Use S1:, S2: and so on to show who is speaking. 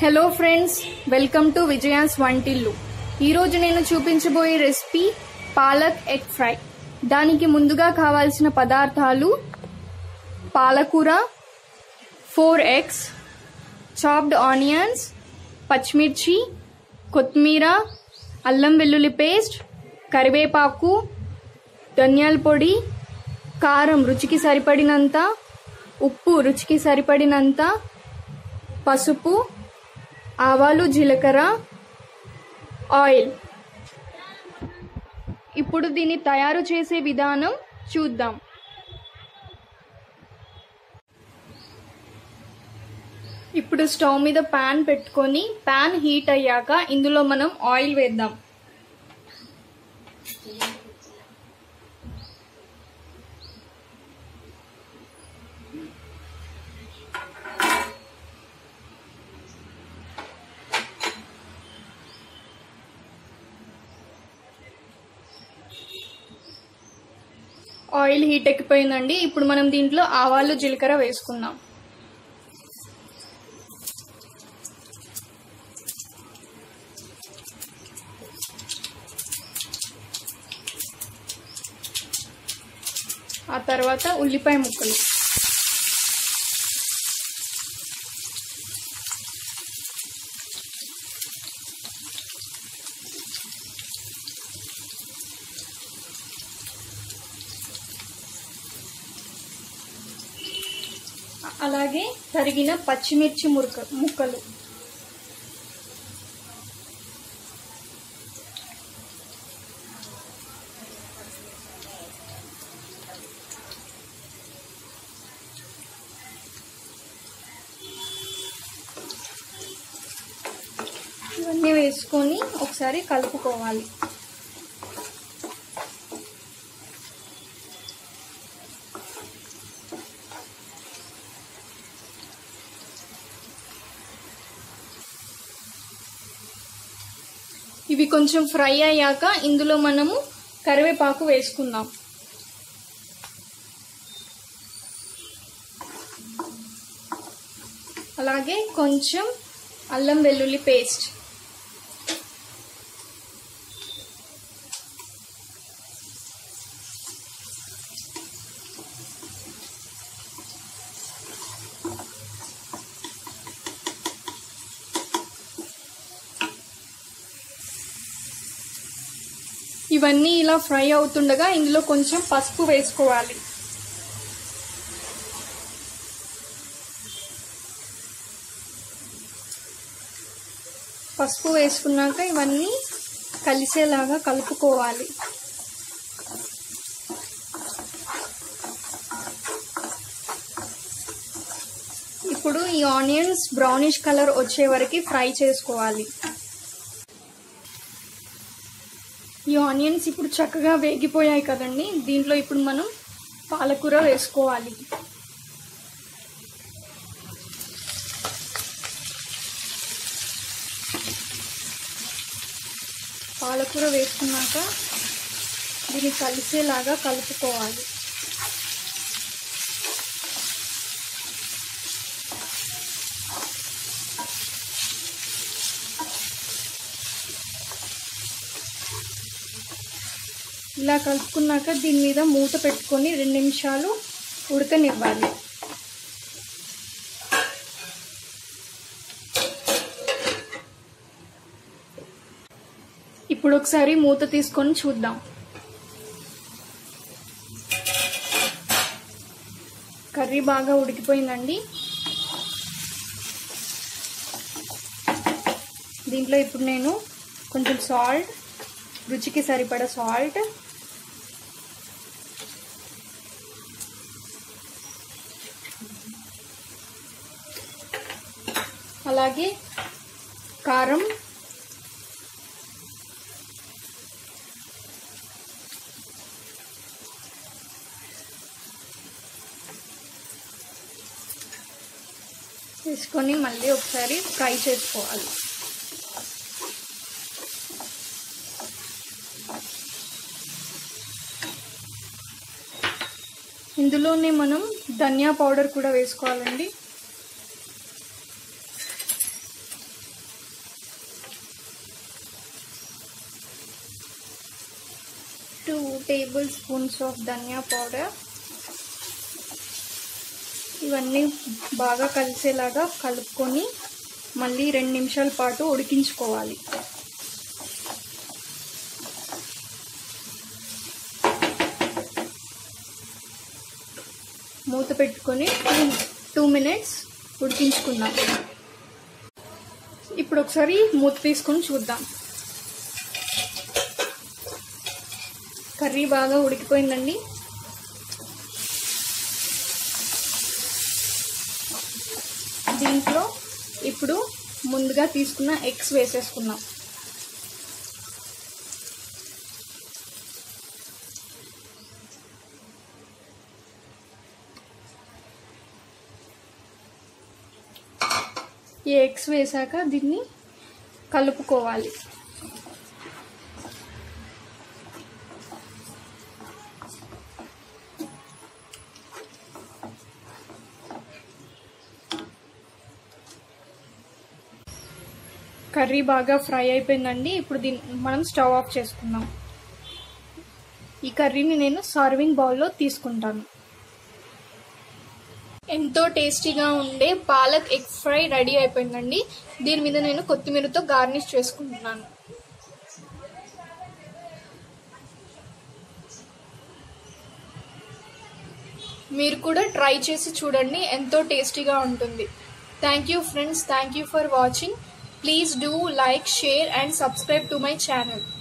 S1: hello friends welcome to Vijaya's Vantillu ఈరోజు నేను చూపించబోయే రెసిపీ పాలక్ ఎగ్ ఫ్రై దానికి ముందుగా కావాల్సిన పదార్థాలు పాలకూర ఫోర్ ఎగ్స్ చాప్డ్ ఆనియన్స్ పచ్చిమిర్చి కొత్తిమీర అల్లం వెల్లుల్లి పేస్ట్ కరివేపాకు ధనియాల పొడి కారం రుచికి సరిపడినంత ఉప్పు రుచికి సరిపడినంత పసుపు ఆవాలు జీలకర్ర ఆయిల్ ఇప్పుడు దీన్ని తయారు చేసే విధానం చూద్దాం ఇప్పుడు స్టవ్ మీద పాన్ పెట్టుకొని పాన్ హీట్ అయ్యాక ఇందులో మనం ఆయిల్ వేద్దాం ఆయిల్ హీట్ ఎక్కిపోయిందండి ఇప్పుడు మనం దీంట్లో ఆవాలు జీలకర్ర వేసుకుందాం ఆ తర్వాత ఉల్లిపాయ ముక్కలు అలాగే తరిగిన పచ్చిమిర్చి మురక ముక్కలు ఇవన్నీ వేసుకొని ఒకసారి కలుపుకోవాలి ఇవి కొంచెం ఫ్రై అయ్యాక ఇందులో మనము కరివేపాకు వేసుకుందాం అలాగే కొంచెం అల్లం వెల్లుల్లి పేస్ట్ ఇవన్నీ ఇలా ఫ్రై అవుతుండగా ఇందులో కొంచెం పసుపు వేసుకోవాలి పసుపు వేసుకున్నాక ఇవన్నీ కలిసేలాగా కలుపుకోవాలి ఇప్పుడు ఈ ఆనియన్స్ బ్రౌనిష్ కలర్ వచ్చే వరకు ఫ్రై చేసుకోవాలి ఈ ఆనియన్స్ ఇప్పుడు చక్కగా వేగిపోయాయి కదండి దీంట్లో ఇప్పుడు మనం పాలకూర వేసుకోవాలి పాలకూర వేసుకున్నాక దీన్ని కలిసేలాగా కలుపుకోవాలి ఇలా కలుపుకున్నాక దీని మీద మూత పెట్టుకొని రెండు నిమిషాలు ఉడకనివ్వాలి ఇప్పుడు ఒకసారి మూత తీసుకొని చూద్దాం కర్రీ బాగా ఉడికిపోయిందండి దీంట్లో ఇప్పుడు నేను కొంచెం సాల్ట్ రుచికి సరిపడా సాల్ట్ అలాగే కారం వేసుకొని మళ్ళీ ఒకసారి ఫ్రై చేసుకోవాలి ఇందులోనే మనం ధనియా పౌడర్ కూడా వేసుకోవాలండి two tablespoons of dhania powder ఇవన్నీ బాగా కలిసేలాగా కలుపుకొని మళ్ళీ రెండు నిమిషాల పాటు ఉడికించుకోవాలి మూత పెట్టుకొని టూ టూ మినిట్స్ ఉడికించుకుందాం ఇప్పుడు ఒకసారి మూత తీసుకొని చూద్దాం కర్రీ బాగా ఉడికిపోయిందండి దీంట్లో ఇప్పుడు ముందుగా తీసుకున్న ఎగ్స్ వేసేసుకుందాం ఈ ఎగ్స్ వేసాక దీన్ని కలుపుకోవాలి కర్రీ బాగా ఫ్రై అయిపోయిందండి ఇప్పుడు దీన్ని మనం స్టవ్ ఆఫ్ చేసుకుందాం ఈ కర్రీని నేను సర్వింగ్ బౌల్లో తీసుకుంటాను ఎంతో టేస్టీగా ఉండే పాలక్ ఎగ్ ఫ్రై రెడీ అయిపోయిందండి దీని మీద నేను కొత్తిమీరతో గార్నిష్ చేసుకుంటున్నాను మీరు కూడా ట్రై చేసి చూడండి ఎంతో టేస్టీగా ఉంటుంది thank you friends thank you for watching please do like share and subscribe to my channel